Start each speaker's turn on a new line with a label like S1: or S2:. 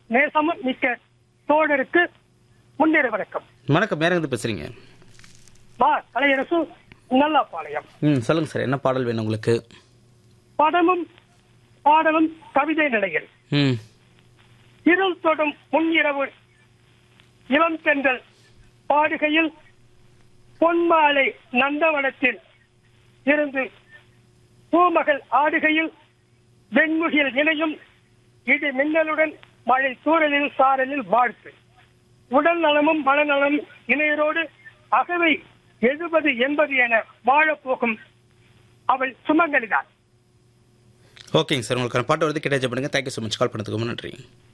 S1: நேசமும் மிக்க தோழருக்கு முன்னேற வணக்கம்
S2: வணக்கம் யார் இருந்து பேசுறீங்க
S1: மா கலையரசு நல்லாப்பாளையம்
S2: ம் சொல்லுங்க சார் என்ன பாடல் வேணும் உங்களுக்கு
S1: படமும் பாடலும் கவிதை நிலையில்
S2: ம்
S1: இருள் தொடும் முன்னிரவு இளம் பெண்கள் பாடுகையில் பொன்மாலை நந்தவனத்தில் இருந்து பூமகள் ஆடுகையில் வெண்முகில் இணையும் இடி மின்னலுடன் மழை தூறலில் சாரலில் வாழ்த்து உடல் நலமும் மனநலமும் இணையரோடு அகவை எழுபது எண்பது என வாழப்போகும் அவள் சுமங்கலிதான்
S2: ஓகேங்க சார் உங்களுக்கு பாட்டு வருது கேட்டாச்சு பண்ணுங்க தேங்க்யூ ஸோ மச் கால் பண்ணதுக்கு ரொம்ப நன்றி